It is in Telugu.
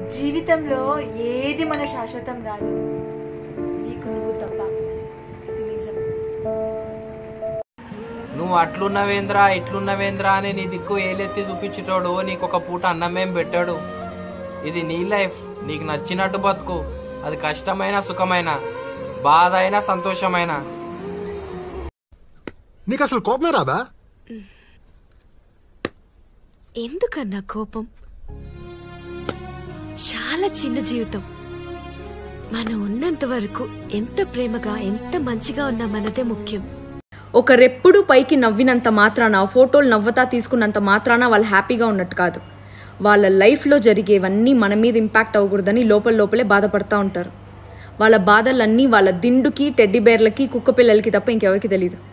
జీవితంలో ఏది మన శాశ్వతం కాదు నీకు నువ్వు తప్ప ఇది నిజం నువ్వు అట్లున్నవేంద్రా ఇట్లున్నవేంద్రా అని నీ దిక్కు ఏలెత్తి చూపించేటోడు నీకు ఒక పూట అన్నమేం పెట్టాడు ఇది నీ లైఫ్ నీకు నచ్చినట్టు బతుకు అది కష్టమైన సుఖమైన బాధ అయినా సంతోషమైన నీకు అసలు కోపమే రాదా ఎందుకన్నా కోపం చాలా చిన్న జీవితం మనం ఉన్నంత వరకు ఎంత ప్రేమగా ఎంత మంచిగా ఉన్నా మనదే ముఖ్యం ఒకరెప్పుడు పైకి నవ్వినంత మాత్రాన ఫోటోలు నవ్వతా తీసుకున్నంత మాత్రాన వాళ్ళు హ్యాపీగా ఉన్నట్టు కాదు వాళ్ళ లైఫ్లో జరిగేవన్నీ మన మీద ఇంపాక్ట్ అవ్వకూడదని లోపల లోపలే బాధపడతా ఉంటారు వాళ్ళ బాధలన్నీ వాళ్ళ దిండుకి టెడ్డీ బేర్లకి కుక్క పిల్లలకి తప్ప ఇంకెవరికి తెలియదు